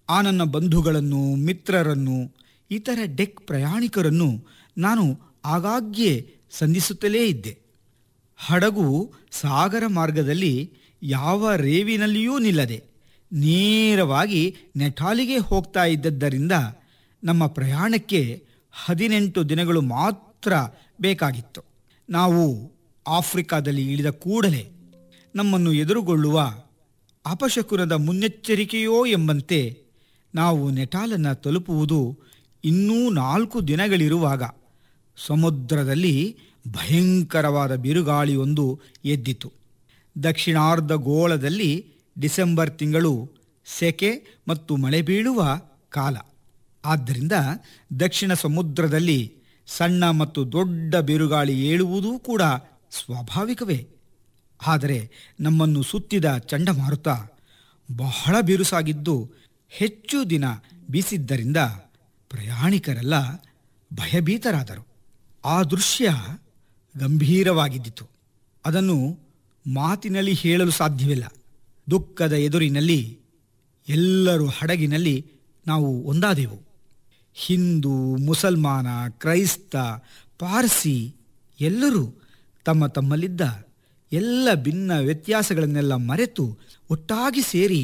ಆ ನನ್ನ ಬಂಧುಗಳನ್ನು ಮಿತ್ರರನ್ನು ಇತರ ಡೆಕ್ ಪ್ರಯಾಣಿಕರನ್ನು ನಾನು ಆಗಾಗ್ಗೆ ಸಂಧಿಸುತ್ತಲೇ ಇದ್ದೆ ಹಡಗು ಸಾಗರ ಮಾರ್ಗದಲ್ಲಿ ಯಾವ ರೇವಿನಲ್ಲಿಯೂ ನಿಲ್ಲದೆ ನೇರವಾಗಿ ನೆಟಾಲಿಗೆ ಹೋಗ್ತಾ ಇದ್ದದ್ದರಿಂದ ನಮ್ಮ ಪ್ರಯಾಣಕ್ಕೆ ಹದಿನೆಂಟು ದಿನಗಳು ಮಾತ್ರ ಬೇಕಾಗಿತ್ತು ನಾವು ಆಫ್ರಿಕಾದಲ್ಲಿ ಇಳಿದ ಕೂಡಲೇ ನಮ್ಮನ್ನು ಎದುರುಗೊಳ್ಳುವ ಅಪಶಕುನದ ಮುನ್ನೆಚ್ಚರಿಕೆಯೋ ಎಂಬಂತೆ ನಾವು ನೆಟಾಲನ್ನು ತಲುಪುವುದು ಇನ್ನೂ ನಾಲ್ಕು ದಿನಗಳಿರುವಾಗ ಸಮುದ್ರದಲ್ಲಿ ಭಯಂಕರವಾದ ಬಿರುಗಾಳಿಯೊಂದು ಎದ್ದಿತು ದಕ್ಷಿಣಾರ್ಧ ಗೋಳದಲ್ಲಿ ಡಿಸೆಂಬರ್ ತಿಂಗಳು ಸೆಕೆ ಮತ್ತು ಮಳೆ ಬೀಳುವ ಕಾಲ ಆದ್ದರಿಂದ ದಕ್ಷಿಣ ಸಮುದ್ರದಲ್ಲಿ ಸಣ್ಣ ಮತ್ತು ದೊಡ್ಡ ಬಿರುಗಾಳಿ ಏಳುವುದೂ ಕೂಡ ಸ್ವಾಭಾವಿಕವೇ ಆದರೆ ನಮ್ಮನ್ನು ಸುತ್ತಿದ ಚಂಡಮಾರುತ ಬಹಳ ಬಿರುಸಾಗಿದ್ದು ಹೆಚ್ಚು ದಿನ ಬೀಸಿದ್ದರಿಂದ ಪ್ರಯಾಣಿಕರೆಲ್ಲ ಭಯಭೀತರಾದರು ಆ ದೃಶ್ಯ ಗಂಭೀರವಾಗಿದ್ದಿತು ಅದನ್ನು ಮಾತಿನಲ್ಲಿ ಹೇಳಲು ಸಾಧ್ಯವಿಲ್ಲ ದುಃಖದ ಎದುರಿನಲ್ಲಿ ಎಲ್ಲರೂ ಹಡಗಿನಲ್ಲಿ ನಾವು ಒಂದಾದೆವು ಹಿಂದೂ ಮುಸಲ್ಮಾನ ಕ್ರೈಸ್ತ ಪಾರ್ಸಿ ಎಲ್ಲರೂ ತಮ್ಮ ತಮ್ಮಲ್ಲಿದ್ದ ಎಲ್ಲ ಭಿನ್ನ ವ್ಯತ್ಯಾಸಗಳನ್ನೆಲ್ಲ ಮರೆತು ಒಟ್ಟಾಗಿ ಸೇರಿ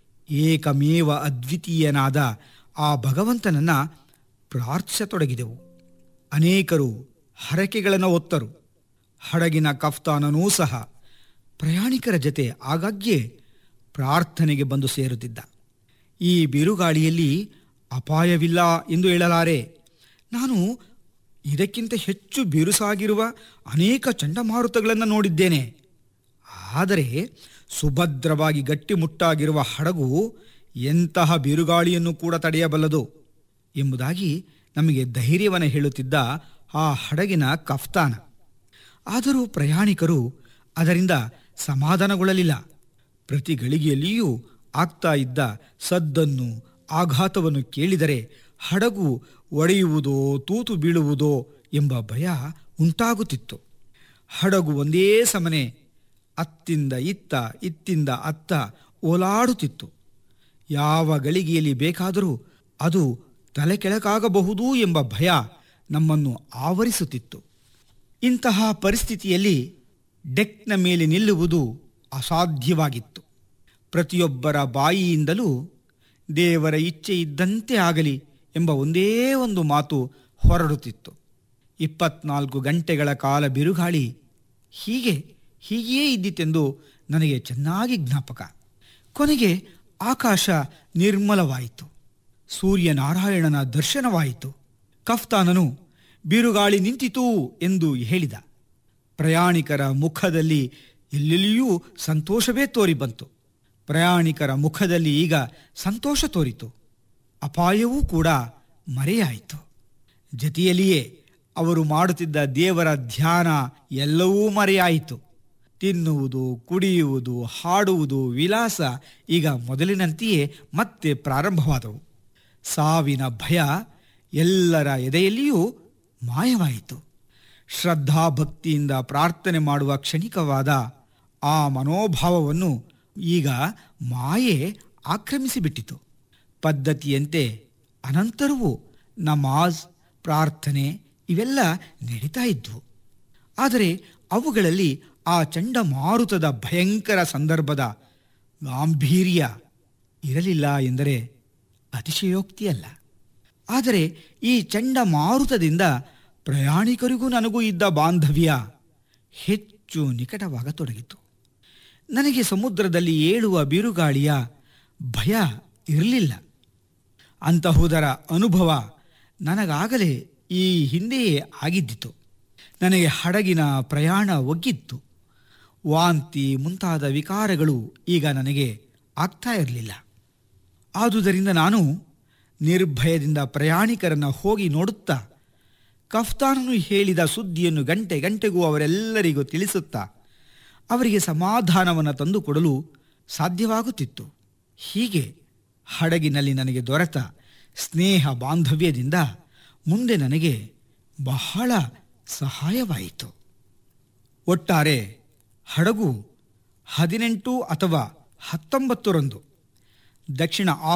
ಏಕಮೇವ ಅದ್ವಿತೀಯನಾದ ಆ ಭಗವಂತನನ್ನು ಪ್ರಾರ್ಥಿಸತೊಡಗಿದೆವು ಅನೇಕರು ಹರಕೆಗಳನ್ನು ಒತ್ತರು ಹಡಗಿನ ಕಫ್ತಾನನೂ ಸಹ ಪ್ರಯಾಣಿಕರ ಜತೆ ಆಗಾಗ್ಗೆ ಪ್ರಾರ್ಥನೆಗೆ ಬಂದು ಸೇರುತ್ತಿದ್ದ ಈ ಬಿರುಗಾಳಿಯಲ್ಲಿ ಅಪಾಯವಿಲ್ಲ ಎಂದು ಹೇಳಲಾರೆ ನಾನು ಇದಕ್ಕಿಂತ ಹೆಚ್ಚು ಬಿರುಸಾಗಿರುವ ಅನೇಕ ಚಂಡಮಾರುತಗಳನ್ನು ನೋಡಿದ್ದೇನೆ ಆದರೆ ಸುಭದ್ರವಾಗಿ ಗಟ್ಟಿಮುಟ್ಟಾಗಿರುವ ಹಡಗು ಎಂತಹ ಬಿರುಗಾಳಿಯನ್ನು ಕೂಡ ತಡೆಯಬಲ್ಲದು ಎಂಬುದಾಗಿ ನಮಗೆ ಧೈರ್ಯವನ್ನು ಹೇಳುತ್ತಿದ್ದ ಆ ಹಡಗಿನ ಕಫ್ತಾನ ಆದರೂ ಪ್ರಯಾಣಿಕರು ಅದರಿಂದ ಸಮಾಧಾನಗೊಳ್ಳಲಿಲ್ಲ ಪ್ರತಿ ಗಳಿಗೆಯಲ್ಲಿಯೂ ಆಗ್ತಾ ಇದ್ದ ಸದ್ದನ್ನು ಆಘಾತವನ್ನು ಕೇಳಿದರೆ ಹಡಗು ಒಡೆಯುವುದೋ ತೂತು ಬೀಳುವುದೋ ಎಂಬ ಭಯ ಉಂಟಾಗುತ್ತಿತ್ತು ಹಡಗು ಒಂದೇ ಸಮನೆ ಅತ್ತಿಂದ ಇತ್ತ ಇತ್ತಿಂದ ಅತ್ತ ಓಲಾಡುತ್ತಿತ್ತು ಯಾವ ಗಳಿಗೆಯಲ್ಲಿ ಬೇಕಾದರೂ ಅದು ತಲೆ ಕೆಳಕಾಗಬಹುದು ಎಂಬ ಭಯ ನಮ್ಮನ್ನು ಆವರಿಸುತ್ತಿತ್ತು ಇಂತಹ ಪರಿಸ್ಥಿತಿಯಲ್ಲಿ ಡೆಕ್ನ ಮೇಲೆ ನಿಲ್ಲುವುದು ಅಸಾಧ್ಯವಾಗಿತ್ತು ಪ್ರತಿಯೊಬ್ಬರ ಬಾಯಿಯಿಂದಲೂ ದೇವರ ಇಚ್ಛೆ ಇದ್ದಂತೆ ಆಗಲಿ ಎಂಬ ಒಂದೇ ಒಂದು ಮಾತು ಹೊರಡುತ್ತಿತ್ತು ಇಪ್ಪತ್ನಾಲ್ಕು ಗಂಟೆಗಳ ಕಾಲ ಬಿರುಗಾಳಿ ಹೀಗೆ ಹೀಗೆಯೇ ಇದ್ದಿತೆಂದು ನನಗೆ ಚೆನ್ನಾಗಿ ಜ್ಞಾಪಕ ಕೊನೆಗೆ ಆಕಾಶ ನಿರ್ಮಲವಾಯಿತು ಸೂರ್ಯನಾರಾಯಣನ ದರ್ಶನವಾಯಿತು ಕಫ್ತಾನನು ಬಿರುಗಾಳಿ ನಿಂತಿತು ಎಂದು ಹೇಳಿದ ಪ್ರಯಾಣಿಕರ ಮುಖದಲ್ಲಿ ಎಲ್ಲೆಲ್ಲಿಯೂ ಸಂತೋಷವೇ ತೋರಿ ಬಂತು ಪ್ರಯಾಣಿಕರ ಮುಖದಲ್ಲಿ ಈಗ ಸಂತೋಷ ತೋರಿತು ಅಪಾಯವೂ ಕೂಡ ಮರೆಯಾಯಿತು ಜತೆಯಲ್ಲಿಯೇ ಅವರು ಮಾಡುತ್ತಿದ್ದ ದೇವರ ಧ್ಯಾನ ಎಲ್ಲವೂ ಮರೆಯಾಯಿತು ತಿನ್ನುವುದು ಕುಡಿಯುವುದು ಹಾಡುವುದು ವಿಲಾಸ ಈಗ ಮೊದಲಿನಂತೆಯೇ ಮತ್ತೆ ಪ್ರಾರಂಭವಾದವು ಸಾವಿನ ಭಯ ಎಲ್ಲರ ಎದೆಯಲ್ಲಿಯೂ ಮಾಯವಾಯಿತು ಶ್ರದ್ಧಾಭಕ್ತಿಯಿಂದ ಪ್ರಾರ್ಥನೆ ಮಾಡುವ ಕ್ಷಣಿಕವಾದ ಆ ಮನೋಭಾವವನ್ನು ಈಗ ಮಾಯೆ ಆಕ್ರಮಿಸಿಬಿಟ್ಟಿತು ಪದ್ಧತಿಯಂತೆ ಅನಂತರವೂ ನಮಾಜ್ ಪ್ರಾರ್ಥನೆ ಇವೆಲ್ಲ ನಡೀತಾ ಇದ್ವು ಆದರೆ ಅವುಗಳಲ್ಲಿ ಆ ಚಂಡಮಾರುತದ ಭಯಂಕರ ಸಂದರ್ಭದ ಗಾಂಭೀರ್ಯ ಇರಲಿಲ್ಲ ಎಂದರೆ ಅತಿಶಯೋಕ್ತಿಯಲ್ಲ ಆದರೆ ಈ ಚಂಡಮಾರುತದಿಂದ ಪ್ರಯಾಣಿಕರಿಗೂ ನನಗೂ ಇದ್ದ ಬಾಂಧವ್ಯ ಹೆಚ್ಚು ನಿಕಟವಾಗತೊಡಗಿತು ನನಗೆ ಸಮುದ್ರದಲ್ಲಿ ಏಳುವ ಬಿರುಗಾಳಿಯ ಭಯ ಇರಲಿಲ್ಲ ಅಂತಹುದರ ಅನುಭವ ನನಗಾಗಲೇ ಈ ಹಿಂದೆಯೇ ಆಗಿದ್ದಿತು ನನಗೆ ಹಡಗಿನ ಪ್ರಯಾಣ ಒಗ್ಗಿತ್ತು ವಾಂತಿ ಮುಂತಾದ ವಿಕಾರಗಳು ಈಗ ನನಗೆ ಆಗ್ತಾ ಇರಲಿಲ್ಲ ಆದುದರಿಂದ ನಾನು ನಿರ್ಭಯದಿಂದ ಪ್ರಯಾಣಿಕರನ್ನು ಹೋಗಿ ನೋಡುತ್ತಾ ಕಫ್ತಾನನು ಹೇಳಿದ ಸುದ್ದಿಯನ್ನು ಗಂಟೆ ಗಂಟೆಗೂ ಅವರೆಲ್ಲರಿಗೂ ತಿಳಿಸುತ್ತಾ ಅವರಿಗೆ ಸಮಾಧಾನವನ್ನು ತಂದುಕೊಡಲು ಸಾಧ್ಯವಾಗುತ್ತಿತ್ತು ಹೀಗೆ ಹಡಗಿನಲ್ಲಿ ನನಗೆ ದೊರೆತ ಸ್ನೇಹ ಬಾಂಧವ್ಯದಿಂದ ಮುಂದೆ ನನಗೆ ಬಹಳ ಸಹಾಯವಾಯಿತು ಒಟ್ಟಾರೆ ಹಡಗು ಹದಿನೆಂಟು ಅಥವಾ ಹತ್ತೊಂಬತ್ತರಂದು ದಕ್ಷಿಣ